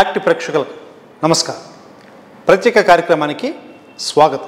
Act ప్రేక్షకులకు నమస్కారం ప్రత్యేక కార్యక్రమానికి స్వాగతం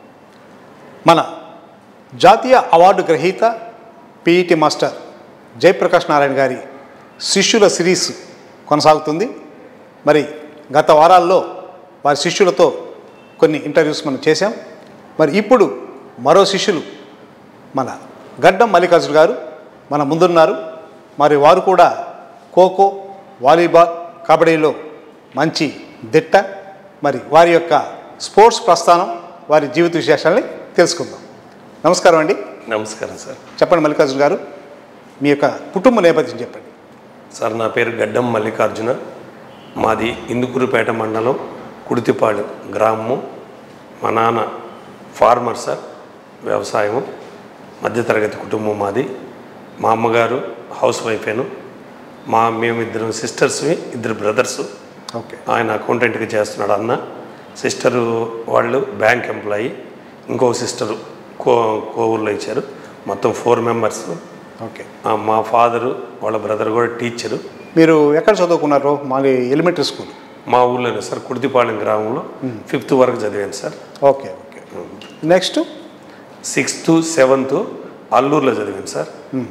మన జాతీయ అవార్డు గ్రహీత పిఈటి మాస్టర్ జయప్రకాష్ నారాయణ గారి శిష్యుల సిరీస్ కొనసాగుతుంది మరి గత వారాల్లో వారి శిష్యులతో కొన్ని ఇంటర్వ్యూస్ మనం చేశాం మరి ఇప్పుడు మరో శిష్యులు మన గడ్డం మల్లికార్జున గారు మన ముందున్నారు మరి వారు కూడా ఖోఖో వాలీబాల్ కబడ్డీలో మంచి దిట్ట మరి వారి యొక్క స్పోర్ట్స్ ప్రస్థానం వారి జీవిత విశేషాలని తెలుసుకుందాం నమస్కారం అండి నమస్కారం సార్ చెప్పండి మల్లికార్జున గారు మీ యొక్క కుటుంబ నేపథ్యం చెప్పండి సార్ నా పేరు గడ్డం మల్లికార్జున మాది ఇందుకూరుపేట మండలం కుడితిపాడు గ్రామము మా నాన్న ఫార్మర్ సార్ వ్యవసాయము మధ్యతరగతి కుటుంబం మాది మా అమ్మగారు హౌస్ వైఫేను మా మేమిద్దరం సిస్టర్స్వి ఇద్దరు బ్రదర్స్ ఓకే ఆయన అకౌంటెంట్గా చేస్తున్నాడు అన్న సిస్టరు వాళ్ళు బ్యాంక్ ఎంప్లాయీ ఇంకో సిస్టరు కో కోవూరులో ఇచ్చారు మొత్తం ఫోర్ మెంబర్స్ ఓకే మా ఫాదరు వాళ్ళ బ్రదర్ కూడా టీచరు మీరు ఎక్కడ చదువుకున్నారు మాది ఎలిమెంటరీ స్కూల్ మా ఊళ్ళోనే సార్ కుర్తిపాలెం గ్రామంలో ఫిఫ్త్ వరకు చదివాను sir okay okay next sixth seventh అల్లూరులో చదివాను సార్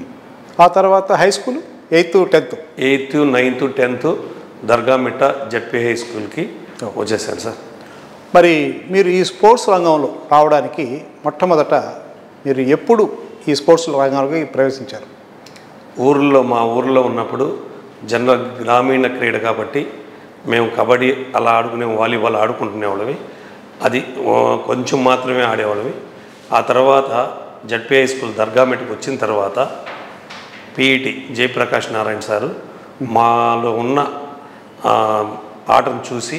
ఆ తర్వాత high school eighth tenth eighth ninth tenth Dargamitta ZP high స్కూల్కి వచ్చేసాను సార్ మరి మీరు ఈ స్పోర్ట్స్ రంగంలో రావడానికి మొట్టమొదట మీరు ఎప్పుడు ఈ స్పోర్ట్స్ రంగంలోకి ప్రవేశించారు ఊర్లో మా ఊర్లో ఉన్నప్పుడు జనరల్ గ్రామీణ క్రీడ కాబట్టి మేము కబడ్డీ అలా ఆడుకునే వాలీబాల్ ఆడుకుంటునేవాళ్ళవి అది ఓ, కొంచెం మాత్రమే ఆడేవాళ్ళవి ఆ తర్వాత జడ్పీ హై స్కూల్ దర్గామెట్కి వచ్చిన తర్వాత పిఈటి జయప్రకాష్ నారాయణ సారు మాలో ఉన్న ఆ, ఆటను చూసి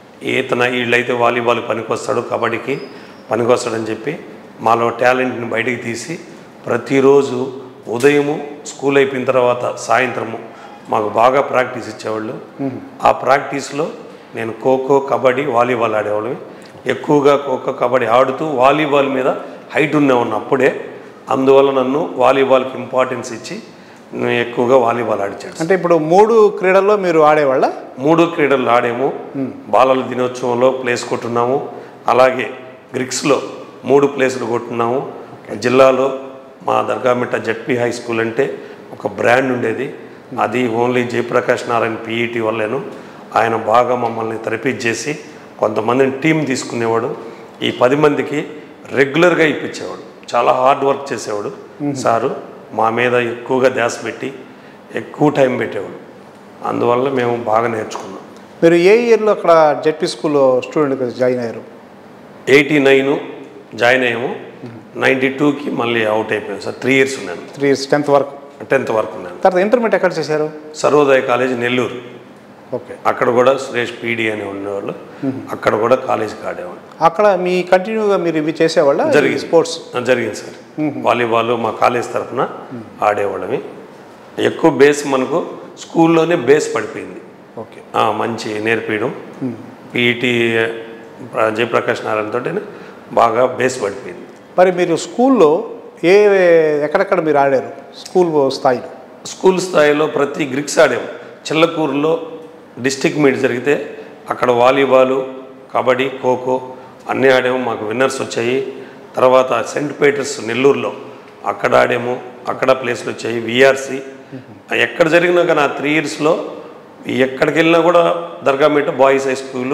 ఈతన వీళ్ళైతే వాలీబాల్ పనికొస్తాడు కబడ్డీకి పనికొస్తాడని చెప్పి మాలో టాలెంట్ని బయటికి తీసి ప్రతిరోజు ఉదయము స్కూల్ అయిపోయిన తర్వాత సాయంత్రము మాకు బాగా ప్రాక్టీస్ ఇచ్చేవాళ్ళు ఆ ప్రాక్టీస్లో నేను ఖోఖో కబడ్డీ వాలీబాల్ ఆడేవాళ్ళమి ఎక్కువగా ఖోఖో కబడ్డీ ఆడుతూ వాలీబాల్ మీద హైట్ ఉన్నవాడిని అప్పుడే అందువల్ల నన్ను వాలీబాల్కి ఇంపార్టెన్స్ ఇచ్చి నేను ఎక్కువగా వాలీబాల్ ఆడిచాడు అంటే ఇప్పుడు మూడు క్రీడల్లో మీరు ఆడేవాళ్ళ మూడు క్రీడలు ఆడాము బాలల దినోత్సవంలో ప్లేస్ కొట్టున్నాము అలాగే గ్రిక్స్లో మూడు ప్లేసులు కొట్టున్నాము జిల్లాలో మా దర్గామిట్ట జడ్పీ హై స్కూల్ అంటే ఒక బ్రాండ్ ఉండేది అది ఓన్లీ జయప్రకాష్ నారాయణ పీఈటీ వల్లేను ఆయన బాగా మమ్మల్ని తరపీజ్ చేసి కొంతమందిని టీం తీసుకునేవాడు ఈ పది మందికి రెగ్యులర్గా ఇప్పించేవాడు చాలా హార్డ్ వర్క్ చేసేవాడు సారు మా మీద ఎక్కువగా ధ్యాస పెట్టి ఎక్కువ టైం పెట్టేవాడు అందువల్ల మేము బాగా నేర్చుకున్నాం మీరు ఏ ఇయర్లో అక్కడ జెడ్పీ స్కూల్లో స్టూడెంట్గా జాయిన్ అయ్యారు ఎయిటీ నైన్ జాయిన్ అయ్యాము నైంటీ టూకి మళ్ళీ అవుట్ అయిపోయాం సార్ త్రీ ఇయర్స్ ఉన్నాను త్రీ ఇయర్స్ టెన్త్ వరకు టెన్త్ వరకు ఉన్నాను తర్వాత ఇంటర్మీడియట్ ఎక్కడ చేశారు సర్వోదయ కాలేజ్ నెల్లూరు ఓకే అక్కడ కూడా సురేష్ పీడి అని ఉండేవాళ్ళు అక్కడ కూడా కాలేజీకి ఆడేవాళ్ళు అక్కడ మీ కంటిన్యూగా మీరు ఇవి చేసేవాళ్ళ జరిగింది. స్పోర్ట్స్ ఆ, జరిగింది సార్ వాలీబాల్ మా కాలేజ్ తరఫున ఆడేవాళ్ళమి ఎక్కువ బేస్ మనకు స్కూల్లోనే బేస్ పడిపోయింది ఓకే ఆ, మంచి నేర్పించడం పీఈటీ జయప్రకాష్ నారాయణ తోటి బాగా బేస్ పడిపోయింది మరి మీరు స్కూల్లో ఏ ఎక్కడెక్కడ మీరు ఆడారు స్కూల్ స్థాయిలో స్కూల్ స్థాయిలో ప్రతి గ్రిక్స్ ఆడాము చిల్లకూరులో డిస్టిక్ మీట్ జరిగితే అక్కడ వాలీబాలు కబడ్డీ ఖోఖో అన్నీ ఆడాము మాకు విన్నర్స్ వచ్చాయి తర్వాత సెంట్ పీటర్స్ నెల్లూరులో అక్కడ ఆడాము అక్కడ ప్లేస్లు వచ్చాయి విఆర్సి ఎక్కడ జరిగినా కానీ ఆ త్రీ ఇయర్స్లో ఎక్కడికి వెళ్ళినా కూడా Dargamitta boys high school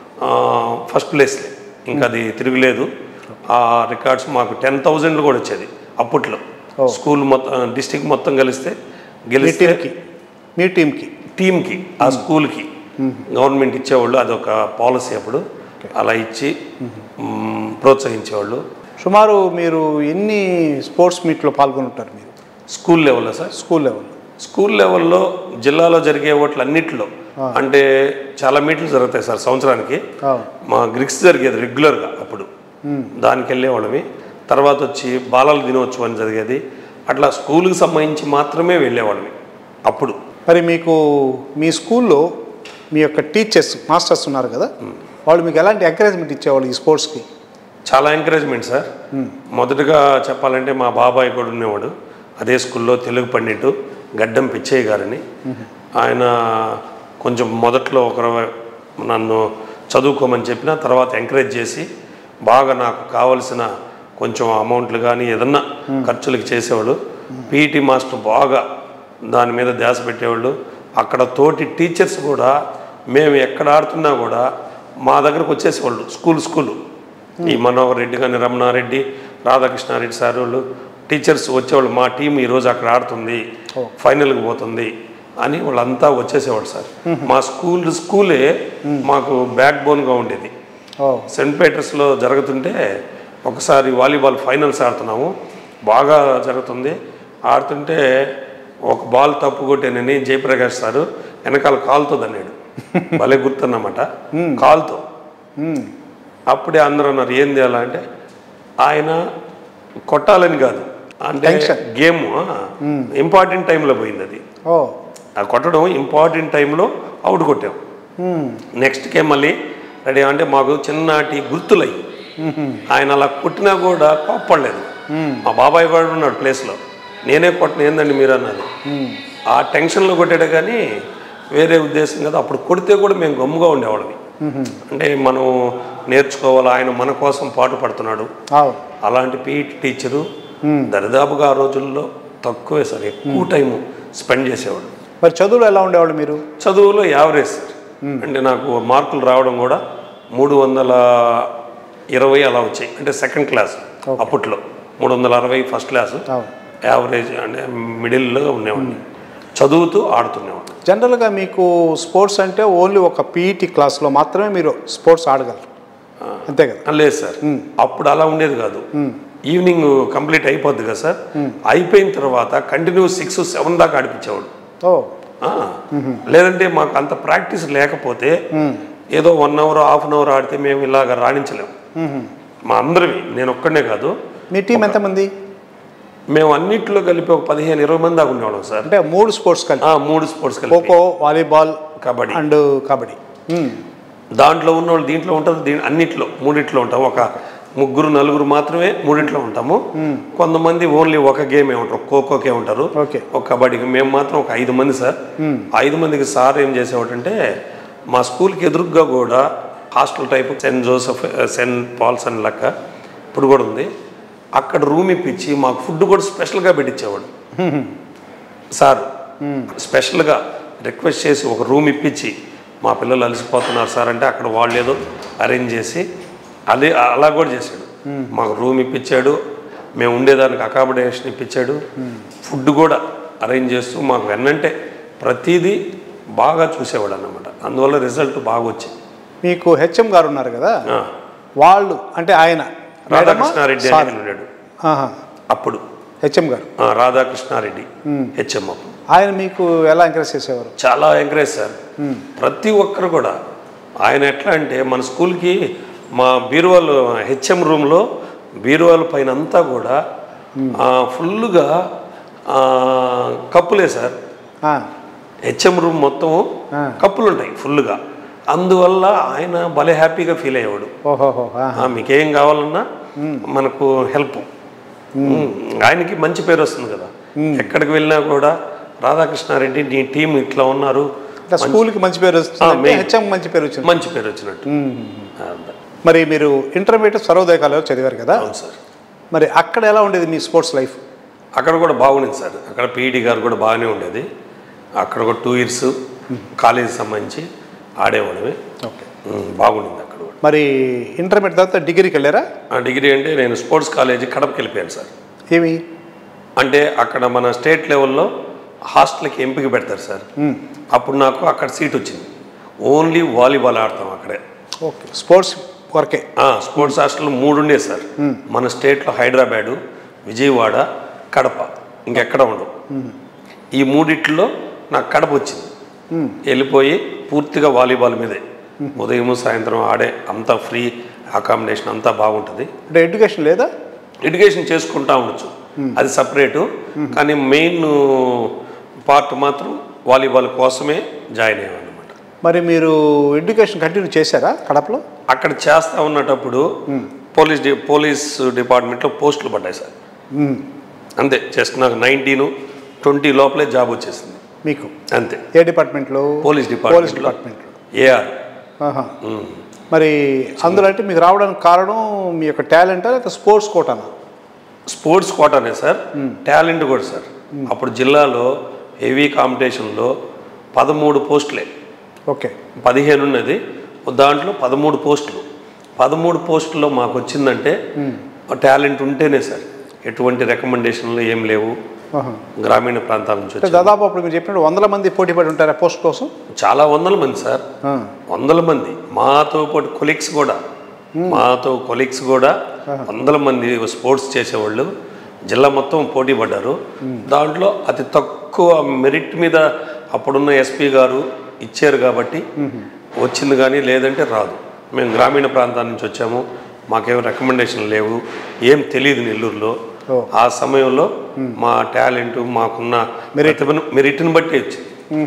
first ప్లేస్లే ఇంకా అది తిరుగులేదు ఆ రికార్డ్స్ మాకు టెన్ థౌజండ్లు కూడా వచ్చేది అప్పట్లో స్కూల్ మొత్తం డిస్టిక్ మొత్తం కలిస్తే మీ గెలిస్తే టీంకి మీ టీంకి టీంకి ఆ స్కూల్కి గవర్నమెంట్ ఇచ్చేవాళ్ళు అదొక పాలసీ అప్పుడు అలా ఇచ్చి మ్, ప్రోత్సహించేవాళ్ళు సుమారు మీరు ఎన్ని స్పోర్ట్స్ మీట్లో పాల్గొని ఉంటారు మీరు స్కూల్ లెవెల్లో సార్ స్కూల్ లెవెల్లో స్కూల్ లెవెల్లో జిల్లాలో జరిగే ఓట్లు అన్నిట్లో అంటే చాలా మీట్లు జరుగుతాయి సార్ సంవత్సరానికి మా గ్రిక్స్ జరిగేది రెగ్యులర్గా అప్పుడు దానికి వెళ్ళేవాళ్ళమి తర్వాత వచ్చి బాలల దినోత్సవం జరిగేది అట్లా స్కూల్కి సంబంధించి మాత్రమే వెళ్ళేవాళ్ళమి అప్పుడు మరి మీకు మీ స్కూల్లో మీ యొక్క టీచర్స్ మాస్టర్స్ ఉన్నారు కదా వాళ్ళు మీకు ఎలాంటి ఎంకరేజ్మెంట్ ఇచ్చేవాళ్ళు ఈ స్పోర్ట్స్కి చాలా ఎంకరేజ్మెంట్ సార్ మొదటగా చెప్పాలంటే మా బాబాయ్ కూడా ఉండేవాడు అదే స్కూల్లో తెలుగు పండిట్టు గడ్డం పిచ్చయ్య గారని ఆయన కొంచెం మొదట్లో ఒక నన్ను చదువుకోమని చెప్పిన తర్వాత ఎంకరేజ్ చేసి బాగా నాకు కావలసిన కొంచెం అమౌంట్లు కానీ ఏదన్నా ఖర్చులకి చేసేవాడు పీఈటీ మాస్టర్ బాగా దాని మీద ధ్యాస పెట్టేవాళ్ళు అక్కడ తోటి టీచర్స్ కూడా మేము ఎక్కడ ఆడుతున్నా కూడా మా దగ్గరకు వచ్చేసేవాళ్ళు స్కూల్ స్కూలు ఈ మనోహర్ రెడ్డి కానీ రమణారెడ్డి రాధాకృష్ణారెడ్డి సార్ వాళ్ళు టీచర్స్ వచ్చేవాళ్ళు మా టీం ఈరోజు అక్కడ ఆడుతుంది ఫైనల్కి పోతుంది అని వాళ్ళంతా వచ్చేసేవాళ్ళు సార్ మా స్కూల్ స్కూలే మాకు బ్యాక్ బోన్గా ఉండేది ఓ సెయింట్ పీటర్స్లో జరుగుతుంటే ఒకసారి వాలీబాల్ ఫైనల్స్ ఆడుతున్నాము బాగా జరుగుతుంది ఆడుతుంటే ఒక బాల్ తప్పు కొట్టేనని జయప్రకాష్ సారు వెనకాల కాలుతో దన్నాడు భలే గుర్తున్నమాట కాలుతో మ్మ్. అప్పుడే అందరూ అన్నారు ఏం చేయాలంటే ఆయన కొట్టాలని కాదు అంటే Tension. గేమ్ ఇంపార్టెంట్ టైంలో పోయింది అది ఓ ఆ కొట్టడం ఇంపార్టెంట్ టైంలో అవుట్ కొట్టాం మ్మ్. నెక్స్ట్ గేమ్ మళ్ళీ రెడీ అంటే మాకు చిన్నటి గుర్తులయ్యి ఆయన అలా కొట్టినా కూడా కోప్పడలేదు మా బాబాయ్ కూడా ఉన్నాడు ప్లేస్లో నేనే కొట్టిన ఏందండి మీరు అన్నారు ఆ టెన్షన్లో కొట్టాడు కానీ వేరే ఉద్దేశం కదా అప్పుడు కొడితే కూడా మేము గమ్ముగా ఉండేవాళ్ళమి అంటే మనం నేర్చుకోవాలి ఆయన మన కోసం పాటు పడుతున్నాడు అవును అలాంటి పీఈటీ టీచరు దరిదాపుగా ఆ రోజుల్లో తక్కువే సార్ ఎక్కువ టైము స్పెండ్ చేసేవాడు మరి చదువులో ఎలా ఉండేవాళ్ళు మీరు చదువులో యావరేజ్ సార్ అంటే నాకు మార్కులు రావడం కూడా మూడు వందల ఇరవై అలా వచ్చాయి అంటే సెకండ్ క్లాస్ అప్పట్లో మూడు వందల అరవై ఫస్ట్ క్లాస్ అవును యావరేజ్ అంటే మిడిల్లో ఉండేవాడిని చదువుతూ ఆడుతునేవాడిని జనరల్గా మీకు స్పోర్ట్స్ అంటే ఓన్లీ ఒక పీఈటీ క్లాస్లో మాత్రమే మీరు స్పోర్ట్స్ ఆడగలరు అంతే కదా లేదు సార్ అప్పుడు అలా ఉండేది కాదు ఈవినింగ్ కంప్లీట్ అయిపోద్ది కదా సార్ అయిపోయిన తర్వాత కంటిన్యూ సిక్స్ సెవెన్ దాకా ఆడిపించేవాడు ఓ ఆ, లేదంటే మాకు అంత ప్రాక్టీస్ లేకపోతే ఏదో one hour half an hour ఆడితే మేము ఇలాగ రాణించలేము మా అందరివి నేను ఒక్కడనే కాదు మీ టీం ఎంతమంది మేము అన్నిట్లో కలిపి ఒక పదిహేను ఇరవై మంది దాకా ఉండేవాళ్ళం సార్ అంటే మూడు స్పోర్ట్స్ కలిపి ఆ, మూడు స్పోర్ట్స్ కలిపి ఖోఖో వాలీబాల్ కబడ్డీ అండ్ కబడ్డీ మ్మ్. దాంట్లో ఉన్న వాళ్ళు దీంట్లో ఉంటారు దీని అన్నిట్లో మూడిట్లో ఉంటాం ఒక ముగ్గురు నలుగురు మాత్రమే మూడింట్లో ఉంటాము కొంతమంది ఓన్లీ ఒక గేమే ఉంటారు ఖోఖోకే ఉంటారు ఓకే ఒక కబడ్డీకి మేము మాత్రం ఒక ఐదు మంది సార్ ఐదు మందికి సార్ ఏం చేసేవాడంటే మా స్కూల్కి ఎదురుగ్గా కూడా hostel type Saint Joseph Saint Paul's అని లెక్క ఇప్పుడు కూడా ఉంది అక్కడ రూమ్ ఇప్పించి మాకు ఫుడ్ కూడా స్పెషల్గా పెట్టించేవాడు సార్ స్పెషల్గా రిక్వెస్ట్ చేసి ఒక రూమ్ ఇప్పించి మా పిల్లలు అలసిపోతున్నారు సార్ అంటే అక్కడ వాళ్ళు ఏదో అరేంజ్ చేసి అదే అలా కూడా చేశాడు మాకు రూమ్ ఇప్పించాడు మేము ఉండేదానికి అకామిడేషన్ ఇప్పించాడు ఫుడ్ కూడా అరేంజ్ చేస్తూ మాకు వెన్నంటే ప్రతిదీ బాగా చూసేవాడు అన్నమాట అందువల్ల రిజల్ట్ బాగా వచ్చింది మీకు హెచ్ఎం గారు ఉన్నారు కదా ఆ, వాళ్ళు అంటే ఆయన రాధాకృష్ణారెడ్డి అని ఆయన ఉన్నాడు అప్పుడు హెచ్ఎం గారు ఆ, రాధాకృష్ణారెడ్డి హెచ్ఎం అప్పుడు ఆయన మీకు ఎలా ఎంకరేజ్ చేసేవారు చాలా ఎంకరేజ్ సార్ ప్రతి ఒక్కరు కూడా ఆయన ఎట్లా అంటే మన స్కూల్కి మా బీరువాలు హెచ్ఎం రూమ్లో బీరువాల పైన అంతా కూడా ఆ, ఫుల్గా ఆ, కప్పులే సార్ ఆ, హెచ్ఎం రూమ్ మొత్తం ఆ. కప్పులు ఉంటాయి ఫుల్గా అందువల్ల ఆయన భలే హ్యాపీగా ఫీల్ అయ్యేవాడు ఓహోహో ఆ, ఆ, మీకేం కావాలన్నా మనకు హెల్ప్ ఆయనకి మంచి పేరు వస్తుంది కదా ఎక్కడికి వెళ్ళినా కూడా రాధాకృష్ణారెడ్డి నీ టీం ఇట్లా ఉన్నారు అంటే స్కూల్కి మంచి పేరు వస్తుంది main. హెచ్ఎం మంచి పేరు వచ్చింది మంచి పేరు వచ్చినట్టు అదే. మరి మీరు ఇంటర్మీడియట్ సర్వోదయ కాలేజ్ చదివారు కదా అవును సార్ మరి అక్కడ ఎలా ఉండేది మీ స్పోర్ట్స్ లైఫ్ అక్కడ కూడా బాగుండింది సార్ అక్కడ పీఈడి గారు కూడా బాగానే ఉండేది అక్కడ ఒక టూ ఇయర్స్ కాలేజీ సంబంధించి ఆడేవాడమే ఓకే ఉమ్, బాగుండింది అక్కడ కూడా మరి ఇంటర్మీడియట్ తర్వాత డిగ్రీకి వెళ్ళారా ఆ డిగ్రీ అంటే నేను స్పోర్ట్స్ కాలేజీ కడపకి వెళ్ళిపోయాను సార్ ఏమి అంటే అక్కడ మన స్టేట్ లెవెల్లో హాస్టల్కి ఎంపిక పెడతారు సార్ అప్పుడు నాకు అక్కడ సీట్ వచ్చింది ఓన్లీ వాలీబాల్ ఆడతాం అక్కడే ఓకే స్పోర్ట్స్ వరకే ఆ, స్పోర్ట్స్ హాస్టల్ మూడు ఉండే సార్ మన స్టేట్లో హైదరాబాదు విజయవాడ కడప ఇంకెక్కడ ఉండవు ఈ మూడిట్లో నాకు కడప వచ్చింది వెళ్ళిపోయి పూర్తిగా వాలీబాల్ మీదే ఉదయం సాయంత్రం ఆడే అంతా ఫ్రీ అకామిడేషన్ అంతా బాగుంటుంది అంటే ఎడ్యుకేషన్ లేదా ఎడ్యుకేషన్ చేసుకుంటా ఉండొచ్చు అది సపరేటు కానీ మెయిన్ పార్ట్ మాత్రం వాలీబాల్ కోసమే జాయిన్ అయ్యాను అనమాట మరి మీరు ఎడ్యుకేషన్ కంటిన్యూ చేశారా కడపలో అక్కడ చేస్తా ఉన్నటప్పుడు పోలీస్ డి పోలీస్ డిపార్ట్మెంట్లో పోస్టులు పడ్డాయి సార్ మ్మ్. అంతే జస్ట్ నాకు నైన్టీన్ ట్వంటీ లోపలే జాబ్ వచ్చేసింది మీకు అంతే ఏ డిపార్ట్మెంట్లో పోలీస్ పోలీస్ డిపార్ట్మెంట్ డిపార్ట్మెంట్లో ఏఆర్ ఆహా. మరి అందులో అంటే మీకు రావడానికి కారణం మీ యొక్క టాలెంటా లేకపోతే స్పోర్ట్స్ కోటానా స్పోర్ట్స్ కోటానే సార్ టాలెంట్ కూడా సార్ అప్పుడు జిల్లాలో హెవీ కాంపిటీషన్లో పదమూడు పోస్టులే ఓకే పదిహేను ఉన్నది దాంట్లో పదమూడు పోస్టులు పదమూడు పోస్టుల్లో మాకు వచ్చిందంటే టాలెంట్ ఉంటేనే సార్ ఎటువంటి రికమెండేషన్లు ఏం లేవు ఆహా. గ్రామీణ ప్రాంతాల నుంచి అంటే వచ్చి దాదాపు అప్పుడు మీరు చెప్పినట్టు వందల మంది పోటీ పడి ఉంటారు ఆ పోస్ట్ కోసం చాలా వందల మంది సార్ ఆ. వందల మంది మాతో పాటు కొలీగ్స్ కూడా మాతో కొలీగ్స్ కూడా వందల మంది స్పోర్ట్స్ చేసేవాళ్ళు జిల్లా మొత్తం పోటీ పడ్డారు దాంట్లో అతి తక్కువ మెరిట్ మీద అప్పుడున్న ఎస్పీ గారు ఇచ్చారు కాబట్టి వచ్చింది కానీ లేదంటే రాదు మేము గ్రామీణ ప్రాంతాల నుంచి వచ్చాము మాకేం రికమెండేషన్ లేవు ఏం తెలియదు నెల్లూరులో ఓ. ఆ సమయంలో మా టాలెంట్ మాకున్న మెరిట్ను మెరిట్ని బట్టి వచ్చింది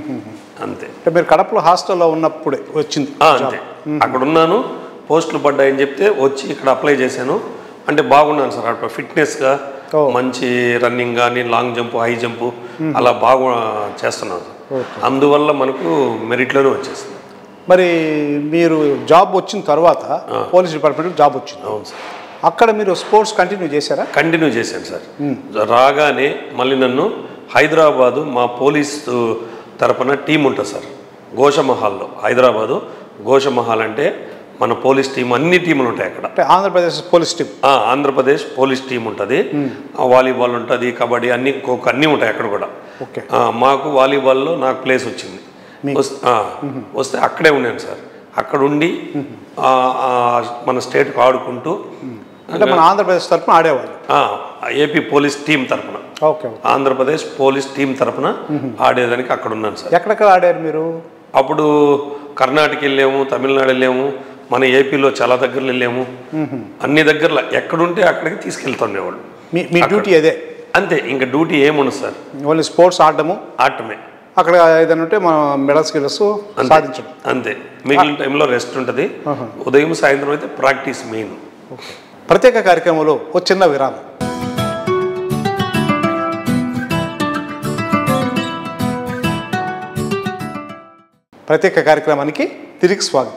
అంతే అంటే మీరు కడపలో హాస్టల్లో ఉన్నప్పుడే వచ్చింది ఆ, అంతే అక్కడ ఉన్నాను పోస్టులు పడ్డాయని చెప్తే వచ్చి ఇక్కడ అప్లై చేశాను అంటే బాగున్నాను సార్ అక్కడ ఫిట్నెస్గా ఓ. మంచి రన్నింగ్ కానీ లాంగ్ జంప్ హై జంప్ అలా బాగా చేస్తున్నాను సార్ అందువల్ల మనకు మెరిట్లోనే వచ్చేసింది మరి మీరు జాబ్ వచ్చిన తర్వాత పోలీస్ డిపార్ట్మెంట్ జాబ్ వచ్చింది అవును సార్ అక్కడ మీరు స్పోర్ట్స్ కంటిన్యూ చేశారా కంటిన్యూ చేశాను సార్ రాగానే మళ్ళీ నన్ను హైదరాబాదు మా పోలీసు తరపున టీం ఉంటుంది సార్ గోషమహల్లో హైదరాబాదు గోషమహల్ అంటే మన పోలీస్ టీం అన్ని టీములు ఉంటాయి అక్కడ అంటే ఆంధ్రప్రదేశ్ పోలీస్ టీం ఆ, ఆంధ్రప్రదేశ్ పోలీస్ టీం ఉంటుంది వాలీబాల్ ఉంటుంది కబడ్డీ అన్ని ఖోఖో అన్నీ ఉంటాయి అక్కడ కూడా ఓకే ఆ, మాకు వాలీబాల్లో నాకు ప్లేస్ వచ్చింది వస్- ఆ, వస్తే అక్కడే ఉన్నాను సార్ అక్కడ ఉండి ఆ, ఆ, మన స్టేట్కి ఆడుకుంటూ అంటే మన ఆంధ్రప్రదేశ్ తరఫున ఆడేవాళ్ళు ఆ, ఏపీ పోలీస్ టీం తరపున okay okay Andhra Pradesh police team తరపున ఆడేదానికి అక్కడ ఉన్నాను సార్ ఎక్కడెక్కడ ఆడారు మీరు అప్పుడు కర్ణాటక వెళ్ళాము తమిళనాడు వెళ్ళాము మన ఏపీలో చాలా దగ్గరలో వెళ్ళాము అన్ని దగ్గరలో ఎక్కడుంటే అక్కడికి తీసుకెళ్తుండేవాళ్ళు మీ మీ డ్యూటీ అదే అంతే ఇంకా డ్యూటీ ఏముండదు సార్ ఓన్లీ స్పోర్ట్స్ ఆడటము ఆటమే అక్కడ ఏదైనా ఉంటే మన మెడల్స్ గిడల్స్ సాధించడం అంతే మిగిలిన టైంలో రెస్ట్ ఉంటుంది ఉదయం సాయంత్రం అయితే ప్రాక్టీస్ మెయిన్ ప్రత్యేక కార్యక్రమంలో ఒక చిన్న విరామం ప్రత్యేక కార్యక్రమానికి తిరిగి స్వాగతం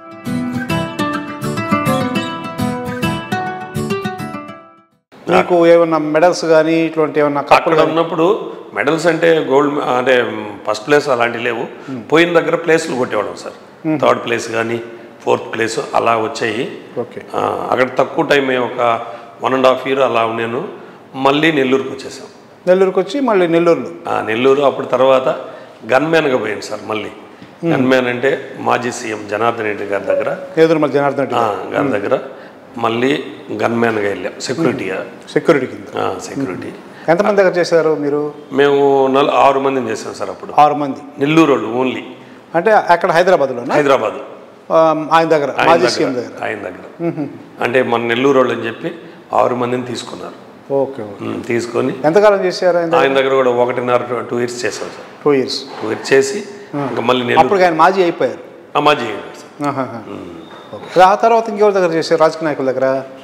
మీకు ఏమన్నా మెడల్స్ కానీ ఇటువంటి ఏమన్నా కప్పులు అక్కడ ఉన్నప్పుడు మెడల్స్ అంటే గోల్డ్ అంటే ఫస్ట్ ప్లేస్ అలాంటివి లేవు పోయిన దగ్గర ప్లేస్లు కొట్టేవాళ్ళం సార్ థర్డ్ ప్లేస్ కానీ ఫోర్త్ ప్లేస్ అలా వచ్చాయి ఓకే ఆ, అక్కడ తక్కువ టైం ఒక వన్ అండ్ హాఫ్ ఇయర్ అలా ఉన్నాను మళ్ళీ నెల్లూరుకి వచ్చేసాం నెల్లూరుకి వచ్చి మళ్ళీ నెల్లూరులో ఆ నెల్లూరు అప్పుడు తర్వాత గన్మ్యాన్గా పోయాను సార్ మళ్ళీ గన్మ్యాన్ అంటే మాజీ సీఎం జనార్దన్ రెడ్డి గారి దగ్గర ఎదురుమల జనార్దన్ రెడ్డి ఆ, గారి దగ్గర మళ్ళీ గన్మ్యాన్గా వెళ్ళాం సెక్యూరిటీగా సెక్యూరిటీ కింద సెక్యూరిటీ ఎంతమంది దగ్గర చేశారు మీరు మేము నల్ ఆరు మందిని చేసాం సార్ అప్పుడు ఆరు మంది నెల్లూరు వాళ్ళు ఓన్లీ అంటే అక్కడ హైదరాబాద్లోనా హైదరాబాద్ ఆ, ఆయన దగ్గర ఆయన మాజీ సీఎం దగ్గర దగ్గర ఆయన దగ్గర అంటే మన నెల్లూరు వాళ్ళు అని చెప్పి ఆరు మందిని తీసుకున్నారు ఓకే ఓకే ఉమ్, తీసుకొని ఎంతకాలం చేశారు ఆయన ఆయన దగ్గర కూడా ఒకటిన్నర టూ ఇయర్స్ చేసాం sir two years two years చేసి ఇంకా మళ్ళీ నెల్లూరు అప్పుడు ఆయన మాజీ అయిపోయారు అమ్మాజీ అయ్యాడు సార్ ఆహాహా. ఓకే. ఆ తర్వాత ఇంకెవరి దగ్గర చేశారు రాజకీయ నాయకుల దగ్గర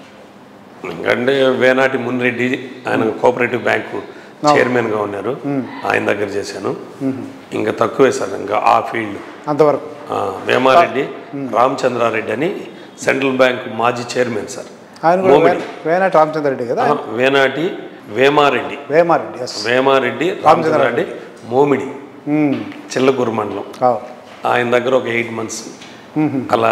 ఎందుకంటే వేనాటి మున్రెడ్డి ఆయన కోఆపరేటివ్ బ్యాంకు చైర్మన్గా ఉన్నారు ఆయన దగ్గర చేశాను ఇంకా తక్కువే సార్ ఇంకా ఆ ఫీల్డ్ అంతవరకు ఆ, వేమారెడ్డి రామచంద్రారెడ్డి అని సెంట్రల్ బ్యాంక్ మాజీ చైర్మన్ సార్ ఆయన కూడా మోమిడి. వే- వేనాటి రామచంద్ర రెడ్డి కదా ఆ, వేనాటి వేమారెడ్డి వేమారెడ్డి ఎస్ వేమారెడ్డి రామచంద్రారెడ్డి మోమిడి మ్మ్. చిల్లకూరు మండలం అవు. ఆయన దగ్గర ఒక ఎయిట్ మంత్స్ అలా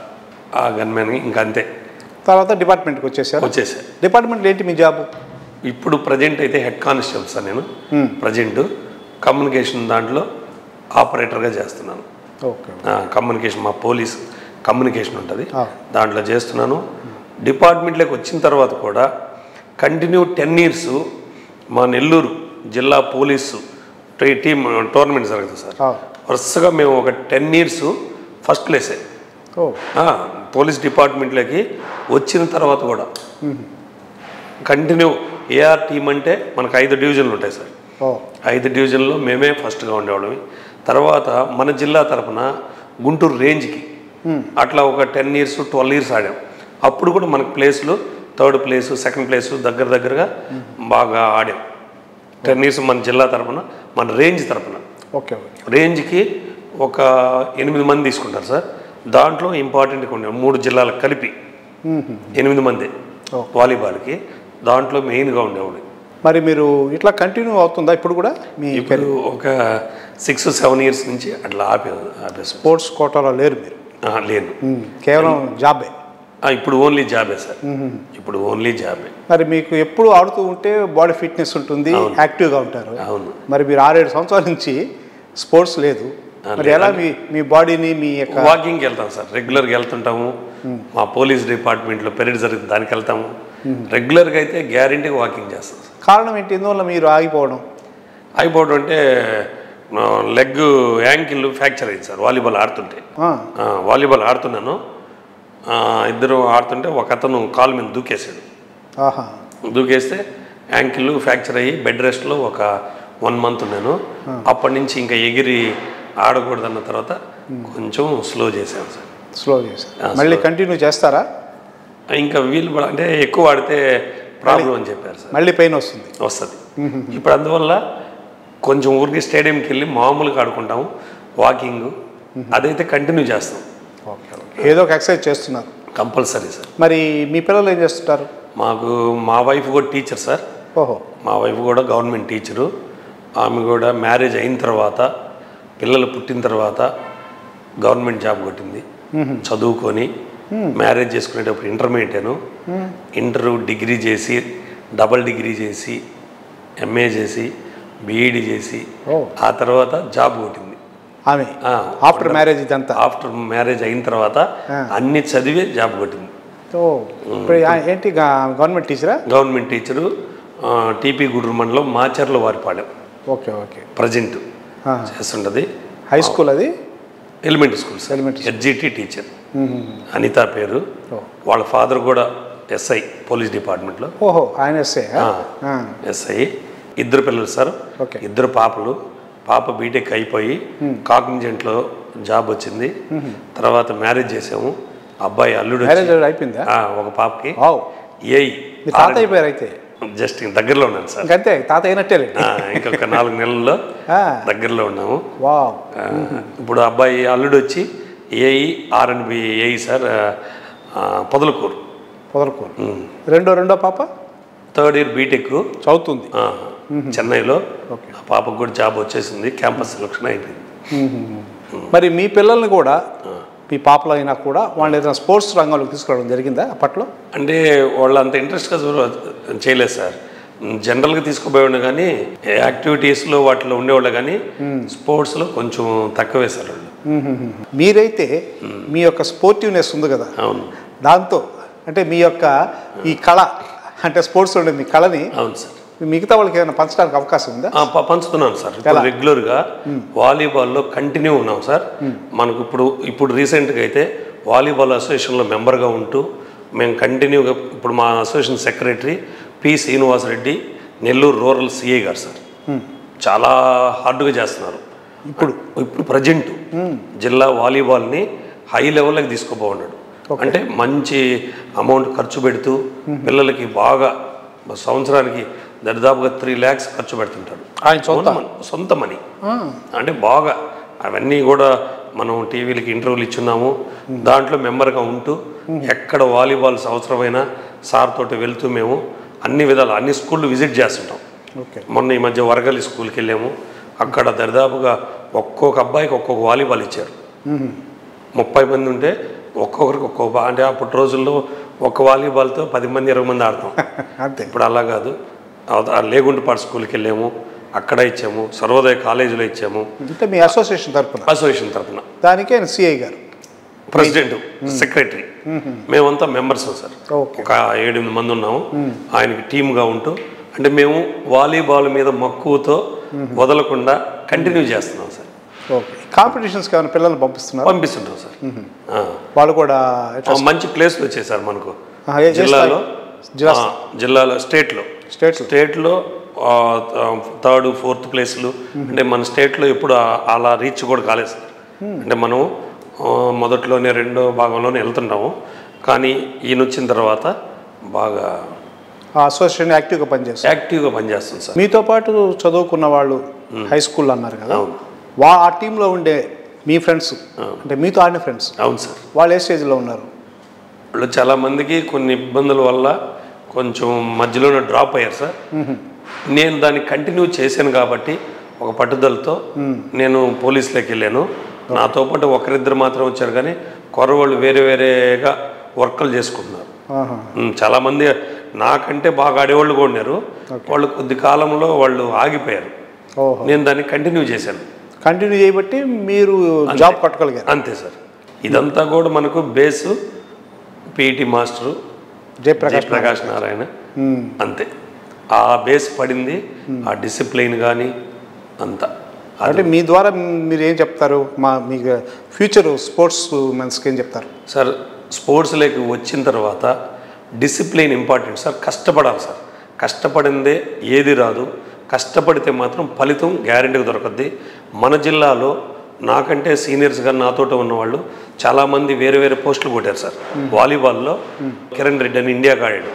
ఆ గన్మెన్ ఇంకా అంతే తర్వాత డిపార్ట్మెంట్కి వచ్చేసారు వచ్చేసా డిపార్ట్మెంట్లో ఏంటి మీ జాబ్ ఇప్పుడు ప్రజెంట్ అయితే హెడ్ కానిస్టేబుల్ సార్ నేను ప్రజెంట్ కమ్యూనికేషన్ దాంట్లో ఆపరేటర్గా చేస్తున్నాను ఓకే ఆ, కమ్యూనికేషన్ మా పోలీస్ కమ్యూనికేషన్ ఉంటుంది ఆ. దాంట్లో చేస్తున్నాను డిపార్ట్మెంట్లోకి వచ్చిన తర్వాత కూడా కంటిన్యూ టెన్ ఇయర్స్ మా నెల్లూరు జిల్లా పోలీసు టీ- టీమ్ టోర్నమెంట్ జరుగుతుంది సార్ ఆ. వరుసగా మేము ఒక టెన్ ఇయర్స్ ఫస్ట్ ప్లేసే ఓ ఆ, పోలీస్ డిపార్ట్మెంట్లోకి వచ్చిన తర్వాత కూడా కంటిన్యూ ఏఆర్ టీం అంటే మనకు ఐదు డివిజన్లు ఉంటాయి సార్ ఓ ఐదు డివిజన్లో మేమే ఫస్ట్గా ఉండేవాళ్ళం తర్వాత మన జిల్లా తరపున గుంటూరు రేంజ్కి అట్లా ఒక టెన్ ఇయర్స్ ట్వెల్వ్ ఇయర్స్ ఆడాం అప్పుడు కూడా మనకు ప్లేస్లు థర్డ్ ప్లేస్ సెకండ్ ప్లేస్ దగ్గర దగ్గరగా బాగా ఆడాం టెన్ ఇయర్స్ మన జిల్లా తరపున మన రేంజ్ తరపున ఓకే ఓకే రేంజ్కి ఒక ఎనిమిది మంది తీసుకుంటారు సార్ దాంట్లో ఇంపార్టెంట్గా ఉండే మూడు జిల్లాలకు కలిపి ఎనిమిది మంది వాలీబాల్కి దాంట్లో మెయిన్గా ఉండేవాడు మరి మీరు ఇట్లా కంటిన్యూ అవుతుందా ఇప్పుడు కూడా మీ ఇప్పుడు ఒక సిక్స్ సెవెన్ ఇయర్స్ నుంచి అట్లా ఆపే ఆపేసాం స్పోర్ట్స్ కోటాలో లేరు మీరు ఆహా, లేను మ్మ్. కేవలం జాబే ఆ, ఇప్పుడు ఓన్లీ జాబే సార్ ఇప్పుడు ఓన్లీ జాబే మరి మీకు ఎప్పుడు ఆడుతూ ఉంటే బాడీ ఫిట్నెస్ ఉంటుంది యాక్టివ్గా ఉంటారు అవును మరి మీరు ఆరేడు సంవత్సరాల నుంచి స్పోర్ట్స్ లేదు మరి ఎలా మీ మీ బాడీని మీ యొక్క వాకింగ్కి వెళ్తాం సార్ రెగ్యులర్గా వెళ్తుంటాము మా పోలీస్ డిపార్ట్మెంట్లో పెరేడ్ జరుగుతుంది దానికి వెళ్తాము రెగ్యులర్గా అయితే గ్యారంటీగా వాకింగ్ చేస్తాం సార్ కారణం ఏంటి ఎందువల్ల మీరు ఆగిపోవడం అయిపోవడం అంటే లెగ్ యాంకిల్ ఫ్రాక్చర్ అయింది సార్ వాలీబాల్ ఆడుతుంటే ఆ, ఆ, వాలీబాల్ ఆడుతున్నాను ఆ, ఇద్దరు ఆడుతుంటే ఒక అతను కాలు మీద దూకేశాడు ఆహా దూకేస్తే యాంకిల్ ఫ్రాక్చర్ అయ్యి బెడ్ రెస్ట్లో ఒక వన్ మంత్ ఉన్నాను అప్పటి నుంచి ఇంకా ఎగిరి ఆడకూడదన్న తర్వాత కొంచెం స్లో చేశాను సార్ స్లో చేశారు మళ్ళీ కంటిన్యూ చేస్తారా ఇంకా వీలు పడ- అంటే ఎక్కువ ఆడితే ప్రాబ్లం అని చెప్పారు సార్ మళ్ళీ పెయిన్ వస్తుంది వస్తుంది ఇప్పుడు అందువల్ల కొంచెం ఊరికి స్టేడియంకి వెళ్ళి మామూలుగా ఆడుకుంటాము వాకింగ్ అదైతే కంటిన్యూ చేస్తాం ఓకే ఓకే ఏదో ఒక ఎక్సర్సైజ్ చేస్తున్నారు కంపల్సరీ సార్ మరి మీ పిల్లలు ఏం చేస్తుంటారు మాకు మా వైఫ్ కూడా టీచర్ సార్ ఓహో మా వైఫ్ కూడా గవర్నమెంట్ టీచరు ఆమె కూడా మ్యారేజ్ అయిన తర్వాత పిల్లలు పుట్టిన తర్వాత గవర్నమెంట్ జాబ్ కొట్టింది చదువుకొని మ్యారేజ్ చేసుకునేటప్పుడు ఇంటర్మీడియట్ ఇంటర్ డిగ్రీ చేసి డబల్ డిగ్రీ చేసి ఎంఏ చేసి బీఈడి చేసి ఓ. ఆ తర్వాత జాబ్ కొట్టింది ఆమె ఆఫ్టర్ మ్యారేజ్ ఇదంతా ఆఫ్టర్ మ్యారేజ్ అయిన తర్వాత అన్ని చదివే జాబ్ కొట్టింది ఓ ఇప్పుడు ఆ- ఏంటి గా- గవర్నమెంట్ టీచరా గవర్నమెంట్ టీచరు టీపీ గుడ్రు మండలం Macherla Varipalem okay okay present ఆ. చేస్తుంటది హై స్కూల్ అది elementary school sir Elementary SGT teacher Anitha పేరు ఓ. వాళ్ళ ఫాదర్ కూడా ఎస్ఐ పోలీస్ డిపార్ట్మెంట్లో ఓహో ఆయన ఎస్ఏ ఎస్ఐ ఇద్దరు పిల్లలు సార్ ఓకే. ఇద్దరు పాపలు పాప బీటెక్ అయిపోయి కాగ్నిజెంట్లో జాబ్ వచ్చింది తర్వాత మ్యారేజ్ చేసాము అబ్బాయి అల్లుడు వచ్చి- మ్యారేజ్ అయిపోయిందా ఆ, ఒక పాపకి వావ్ ఏయ్ మీ తాత అయిపోయారు అయితే జస్ట్ దగ్గరలో ఉన్నాను సార్ ఇంకంతే తాత అయినట్టే ఆ, ఇంకొక నాలుగు నెలల్లో ఆ. దగ్గరలో ఉన్నాము వావ్ ఆ, ఇప్పుడు అబ్బాయి అల్లుడు వచ్చి ఏఈ ఆర్ఎన్బి ఏఈ సార్ ఆ, పొదలకూరు పొదలకూరు రెండో రెండో పాప థర్డ్ ఇయర్ బీటెక్ చదువుతుంది ఆ, చెన్నైలో ఓకే. ఆ పాపకు కూడా జాబ్ వచ్చేసింది క్యాంపస్ సెలక్షన్ అయిపోయింది మరి మీ పిల్లల్ని కూడా మీ పాపలు అయినా కూడా వాళ్ళు ఏదైనా స్పోర్ట్స్ రంగంలోకి తీసుకురావడం జరిగిందా అప్పట్లో అంటే వాళ్ళు అంత ఇంట్రెస్ట్గా చేయలేదు సార్ జనరల్గా తీసుకుపోయేవాడు కానీ యాక్టివిటీస్లో వాటిలో ఉండేవాళ్ళు కానీ స్పోర్ట్స్లో కొంచెం తక్కువే సార్ వాళ్ళు మీరైతే మీ యొక్క స్పోర్టివ్నెస్ ఉంది కదా అవును దాంతో అంటే మీ యొక్క ఈ కళ అంటే స్పోర్ట్స్ ఉండే మీ కళని అవును సార్ మిగతా వాళ్ళకి ఏమైనా పంచడానికి అవకాశం ఉందా ఆ, ప- పంచుతున్నాను సార్ ఇప్పుడు రెగ్యులర్గా వాలీబాల్లో కంటిన్యూ ఉన్నాం సార్ మనకు ఇప్పుడు ఇప్పుడు రీసెంట్గా అయితే వాలీబాల్ అసోసియేషన్లో మెంబర్గా ఉంటూ మేము కంటిన్యూగా ఇప్పుడు మా association secretary P Srinivasa Reddy Nellore rural CI garu sir చాలా హార్డ్గా చేస్తున్నారు ఇప్పుడు ఇప్పుడు ప్రజెంట్ జిల్లా వాలీబాల్ని హై లెవెల్లోకి తీసుకుపోన్నాడు అంటే మంచి అమౌంట్ ఖర్చు పెడుతూ పిల్లలకి బాగా సంవత్సరానికి దరిదాపుగా త్రీ ల్యాక్స్ ఖర్చు పెడుతుంటాడు ఆయన సొంత మన- సొంత మనీ అంటే బాగా అవన్నీ కూడా మనం టీవీలకి ఇంటర్వ్యూలు ఇచ్చున్నాము దాంట్లో మెంబర్గా ఉంటూ ఎక్కడ వాలీబాల్స్ అవసరమైనా సార్ తోటి వెళ్తూ మేము అన్ని విధాలు అన్ని స్కూళ్ళు విజిట్ చేస్తుంటాం ఓకే మొన్న ఈ మధ్య వరగలి స్కూల్కి వెళ్ళాము అక్కడ దరిదాపుగా ఒక్కొక్క అబ్బాయికి ఒక్కొక్క వాలీబాల్ ఇచ్చారు ముప్పై మంది ఉంటే ఒక్కొక్కరికి ఒక్కొక్క బా- అంటే అప్పటి రోజుల్లో ఒక్క వాలీబాల్తో పది మంది ఇరవై మంది ఆడతాం అంతే ఇప్పుడు అలా కాదు అవత- ఆ లేగుంటపాడు స్కూల్కి వెళ్ళాము అక్కడ ఇచ్చాము సర్వోదయ కాలేజీలో ఇచ్చాము అంటే మీ అసోసియేషన్ తరపున అసోసియేషన్ తరఫున దానికి ఆయన సిఐ గారు ప్రెసిడెంట్ సెక్రటరీ మేమంతా మెంబర్స్ సార్ ఓకే ఒక ఏడెనిమిది మంది ఉన్నాము ఆయనకి టీమ్గా ఉంటూ అంటే మేము వాలీబాల్ మీద మక్కువతో వదలకుండా కంటిన్యూ చేస్తున్నాం సార్ ఓకే కాంపిటీషన్స్కి ఏమైనా పిల్లల్ని పంపిస్తున్నారు పంపిస్తుంటాం సార్ ఆ. వాళ్ళు కూడా ఎట్లా ఆ, మంచి ప్లేస్లు వచ్చేసారు మనకు ఆ, ఏ- ఏ జిల్లాలో స్థాయి? జిల్లా ఆ, జిల్లాలో స్టేట్లో స్టేట్స్ స్టేట్లో థర్డ్ ఫోర్త్ ప్లేస్లు అంటే మన స్టేట్లో ఎప్పుడు ఆ- అలా రీచ్ కూడా కాలేదు సార్ అంటే మనం ఆ, మొదట్లోనే రెండో భాగంలోనే వెళ్తుంటాము కానీ ఈయన వచ్చిన తర్వాత బాగా ఆ అసోసియేషన్ యాక్టివ్గా పనిచేస్తారు యాక్టివ్గా పనిచేస్తుంది సార్ మీతో పాటు చదువుకున్న వాళ్ళు హై స్కూల్ అన్నారు కదా అవును. వా ఆ టీంలో ఉండే మీ ఫ్రెండ్స్ అంటే మీతో ఆడిన ఫ్రెండ్స్ అవును సార్ వాళ్ళు ఏ స్టేజ్లో ఉన్నారు వాళ్ళు చాలామందికి కొన్ని ఇబ్బందుల వల్ల కొంచెం మధ్యలోనే డ్రాప్ అయ్యారు సార్ నేను దాన్ని కంటిన్యూ చేశాను కాబట్టి ఒక పట్టుదలతో నేను పోలీసులోకి వెళ్ళాను నాతో పాటు ఒకరిద్దరు మాత్రం వచ్చారు కానీ కొరవాళ్ళు వేరే వేరేగా వర్కులు చేసుకుంటున్నారు ఆహా. ఉమ్, చాలామంది నాకంటే బాగా ఆడేవాళ్ళు కూడా ఉన్నారు వాళ్ళు కొద్ది కాలంలో వాళ్ళు ఆగిపోయారు ఓహో నేను దాన్ని కంటిన్యూ చేశాను కంటిన్యూ చేయబట్టి మీరు జాబ్ పట్టుకోగలిగారు అంతే సార్ ఇదంతా కూడా మనకు base PET master Jayaprakash Jayaprakash Narayana అంతే ఆ బేస్ పడింది ఆ డిసిప్లిన్ కానీ అంతా అంటే మీ ద్వారా మీరు ఏం చెప్తారు మా మీకు ఫ్యూచర్ స్పోర్ట్స్ మెన్స్కి ఏం చెప్తారు సార్ స్పోర్ట్స్లోకి వచ్చిన తర్వాత డిసిప్లిన్ ఇంపార్టెంట్ సార్ కష్టపడాలి సార్ కష్టపడిందే ఏది రాదు కష్టపడితే మాత్రం ఫలితం గ్యారెంటీగా దొరకద్ది మన జిల్లాలో నాకంటే సీనియర్స్గా నాతోటి ఉన్నవాళ్ళు చాలామంది వేరే వేరే పోస్టులు కొట్టారు సార్ వాలీబాల్లో కిరణ్ రెడ్డి అని ఇండియాకి ఆడాడు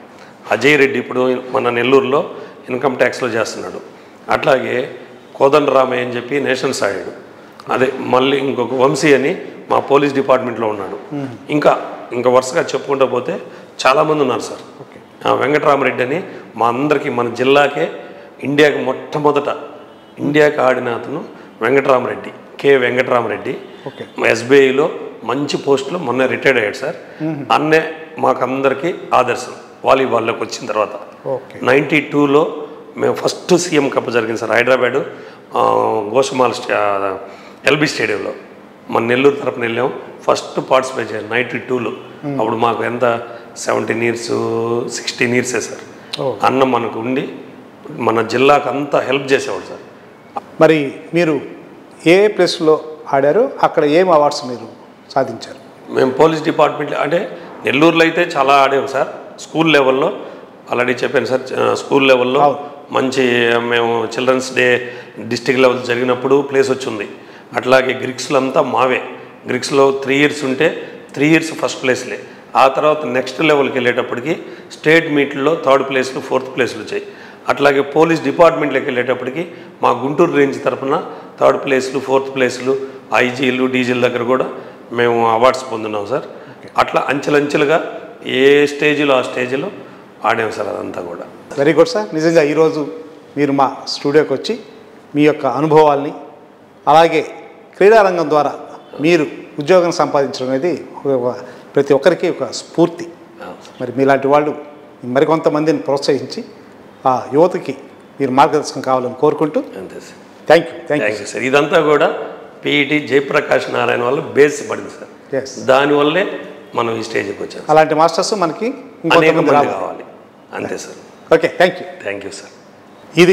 అజయ్ రెడ్డి ఇప్పుడు మన నెల్లూరులో ఇన్కమ్ ట్యాక్స్లో చేస్తున్నాడు అట్లాగే కోదండ రామయ్య అని చెప్పి నేషనల్స్ ఆడాడు అదే మళ్ళీ ఇంకొక వంశీ అని మా పోలీస్ డిపార్ట్మెంట్లో ఉన్నాడు ఇంకా ఇంకా వరుసగా చెప్పుకుంటూ పోతే చాలామంది ఉన్నారు సార్ ఆ వెంకటరామరెడ్డి అని మా అందరికీ మన జిల్లాకే ఇండియాకి మొట్టమొదట ఇండియాకి ఆడిన అతను వెంకటరామరెడ్డి కె వెంకటరామరెడ్డి ఓకే ఎస్బీఐలో మంచి పోస్టులో మొన్న రిటైర్డ్ అయ్యాడు సార్ అన్నే మాకందరికీ ఆదర్శం వాలీబాల్లోకి వచ్చిన తర్వాత ఓకే నైంటీ టూలో మేము ఫస్ట్ సీఎం కప్ జరిగింది సార్ హైదరాబాదు ఆ, గోషమాల్ స్టే ఎల్బీ స్టేడియంలో మన నెల్లూరు తరపున వెళ్ళాం ఫస్ట్ పార్టిసిపేట్ చేయాలి నైంటీ టూలో అప్పుడు మాకు ఎంత సెవెంటీన్ ఇయర్స్ సిక్స్టీన్ ఇయర్సే సార్ ఓ. అన్న మనకు ఉండి మన జిల్లాకు అంతా హెల్ప్ చేసేవాడు సార్ మరి మీరు ఏ ప్లేస్లో ఆడారు అక్కడ ఏం అవార్డ్స్ మీరు సాధించారు మేము పోలీస్ డిపార్ట్మెంట్ అంటే నెల్లూరులో అయితే చాలా ఆడాము సార్ స్కూల్ లెవెల్లో ఆల్రెడీ చెప్పాను సార్ ఆ, స్కూల్ లెవెల్లో మంచి మేము చిల్డ్రన్స్ డే డిస్టిక్ లెవెల్ జరిగినప్పుడు ప్లేస్ వచ్చింది అట్లాగే గ్రిక్స్లో అంతా మావే గ్రిక్స్లో త్రీ ఇయర్స్ ఉంటే త్రీ ఇయర్స్ ఫస్ట్ ప్లేస్లే ఆ తర్వాత నెక్స్ట్ లెవెల్కి వెళ్ళేటప్పటికి స్టేట్ మీట్లో థర్డ్ ప్లేస్లు ఫోర్త్ ప్లేస్లు వచ్చాయి అట్లాగే పోలీస్ డిపార్ట్మెంట్లోకి వెళ్ళేటప్పటికి మా గుంటూరు రేంజ్ తరఫున థర్డ్ ప్లేస్లు ఫోర్త్ ప్లేస్లు ఐజీలు డీజిల్ దగ్గర కూడా మేము అవార్డ్స్ పొందున్నాం సార్ అట్లా అంచెలంచెలుగా ఏ స్టేజ్లో ఆ స్టేజ్లో ఆడాము సార్ అదంతా కూడా వెరీ గుడ్ సార్ నిజంగా ఈరోజు మీరు మా స్టూడియోకి వచ్చి మీ యొక్క అనుభవాల్ని అలాగే క్రీడారంగం ద్వారా మీరు ఉద్యోగం సంపాదించడం అనేది ఒక ప్రతి ఒక్కరికి ఒక స్ఫూర్తి మరి మీలాంటి వాళ్ళు మరికొంతమందిని ప్రోత్సహించి ఆ యువతకి మీరు మార్గదర్శకం కావాలని కోరుకుంటూ అంతే sir thank you thank thank you sir ఇదంతా కూడా పీఈటీ జయప్రకాష్ నారాయణ వల్ల బేస్ పడింది సార్ యూ ఎస్ దానివల్లే మనం ఈ స్టేజ్కి వచ్చాం అలాంటి మాస్టర్స్ మనకి అనేక ఇంకొంతమంది మంది రావాలి కావాలి అంతే sir okay thank you thank you sir ఇది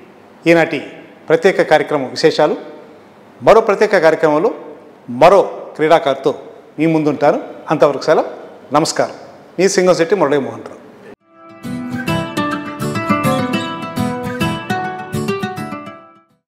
ఈనాటి ప్రత్యేక కార్యక్రమం విశేషాలు మరో ప్రత్యేక కార్యక్రమంలో మరో క్రీడాకారుతో మీ ముందుంటాను అంతవరకు సెలవు నమస్కారం మీ సింగం శెట్టి మురళీ మోహన్ రావు